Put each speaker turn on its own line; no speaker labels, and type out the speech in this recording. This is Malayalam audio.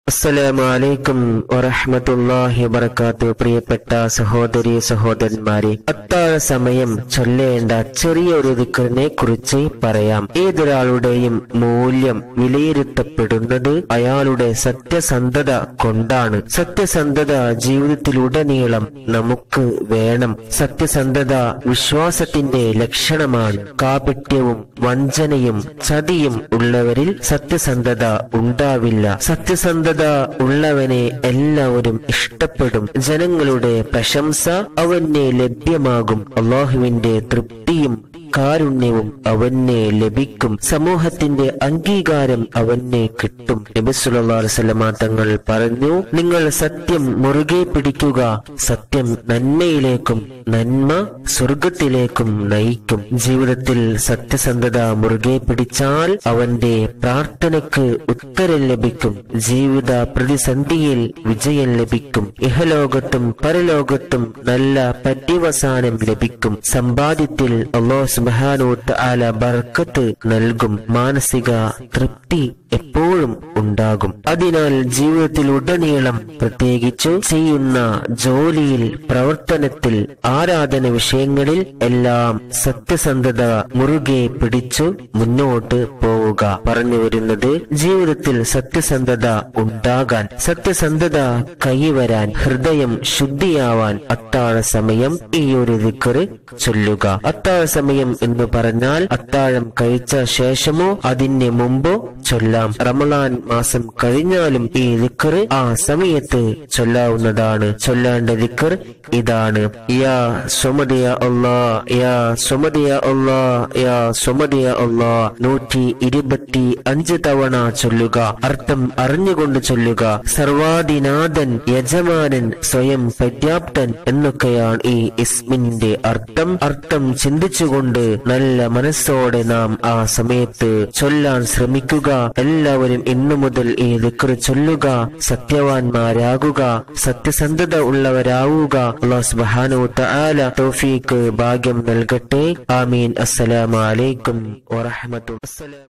അസ്സലാമു അലൈക്കും വറഹ്മത്തുള്ളാഹി വബറകാത്തു പ്രിയപ്പെട്ട സഹോദരി സഹോദരന്മാരെ അത്താഴ സമയം ചൊല്ലേണ്ട ചെറിയൊരു ദിക്കറിനെ കുറിച്ച് പറയാം ഏതൊരാളുടെയും മൂല്യം വിലയിരുത്തപ്പെടുന്നത് അയാളുടെ സത്യസന്ധത കൊണ്ടാണ് സത്യസന്ധത ജീവിതത്തിലുടനീളം നമുക്ക് വേണം സത്യസന്ധത വിശ്വാസത്തിന്റെ ലക്ഷണമാണ് കാപട്യവും വഞ്ചനയും ചതിയും ഉള്ളവരിൽ സത്യസന്ധത ഉണ്ടാവില്ല സത്യസന്ധത ഉള്ളവനെ എല്ലാവരും ഇഷ്ടപ്പെടും ജനങ്ങളുടെ പ്രശംസ അവന് ലഭ്യമാകും അള്ളാഹുവിന്റെ തൃപ്തിയും കാരുണ്യവും അവന് ലഭിക്കും സമൂഹത്തിന്റെ അംഗീകാരം അവന് കിട്ടും നബിസുല്ലാസ്ലമ തങ്ങൾ പറഞ്ഞു നിങ്ങൾ സത്യം മുറുകെ പിടിക്കുക സത്യം നന്മയിലേക്കും നന്മ സ്വർഗത്തിലേക്കും നയിക്കും ജീവിതത്തിൽ സത്യസന്ധത മുറുകെ പിടിച്ചാൽ അവന്റെ പ്രാർത്ഥനയ്ക്ക് ഉത്തരം ലഭിക്കും ജീവിത പ്രതിസന്ധിയിൽ വിജയം ലഭിക്കും ഇഹലോകത്തും പരലോകത്തും നല്ല പര്യവസാനം ലഭിക്കും സമ്പാദ്യത്തിൽ അള്ളാഹു സുബാനോട്ട് ആല ബർക്കത്ത് നൽകും മാനസിക തൃപ്തി എപ്പോഴും ഉണ്ടാകും അതിനാൽ ജീവിതത്തിൽ ഉടനീളം പ്രത്യേകിച്ചു ചെയ്യുന്ന ജോലിയിൽ പ്രവർത്തനത്തിൽ ആരാധന വിഷയങ്ങളിൽ എല്ലാം സത്യസന്ധത മുറുകെ പിടിച്ചു മുന്നോട്ട് പോവുക പറഞ്ഞു വരുന്നത് ജീവിതത്തിൽ സത്യസന്ധത ഉണ്ടാകാൻ സത്യസന്ധത കൈവരാൻ ഹൃദയം ശുദ്ധിയാവാൻ അത്താഴ സമയം ഈ ഒരു ദിക്കറ് ചൊല്ലുക അത്താഴ സമയം എന്ന് പറഞ്ഞാൽ അത്താഴം കഴിച്ച ശേഷമോ അതിന് മുമ്പോ ചൊല്ലാം റമലാൻ മാസം കഴിഞ്ഞാലും ഈ ദിക്കറ് ആ സമയത്ത് ചൊല്ലാവുന്നതാണ് ചൊല്ലേണ്ട ദിക്കർ ഇതാണ് യാ സ്വമതിയ അള്ളാ യാ സ്വമതിയ അള്ളാ യാ സ്വമതിയ അള്ളാ നൂറ്റി ഇരുപത്തി അഞ്ച് തവണ ചൊല്ലുക അർത്ഥം അറിഞ്ഞുകൊണ്ട് ചൊല്ലുക സർവാദിനാഥൻ യജമാനൻ സ്വയം പര്യാപ്തൻ എന്നൊക്കെയാണ് ഈ ഇസ്മിന്റെ അർത്ഥം അർത്ഥം ചിന്തിച്ചുകൊണ്ട് നല്ല മനസ്സോടെ നാം ആ സമയത്ത് ചൊല്ലാൻ ശ്രമിക്കുക എല്ലാവരും ഇന്നു മുതൽ ഈ ദിക്ർ ചൊല്ലുക സത്യവാൻമാരാകുക സത്യസന്ധത ഉള്ളവരാവുക അള്ളാഹു സുബ്ഹാനഹു തആല തൗഫീക്ക് ഭാഗ്യം നൽകട്ടെ ആമീൻ അസ്സലാമു അലൈക്കും വറഹ്മത്തുള്ളാഹി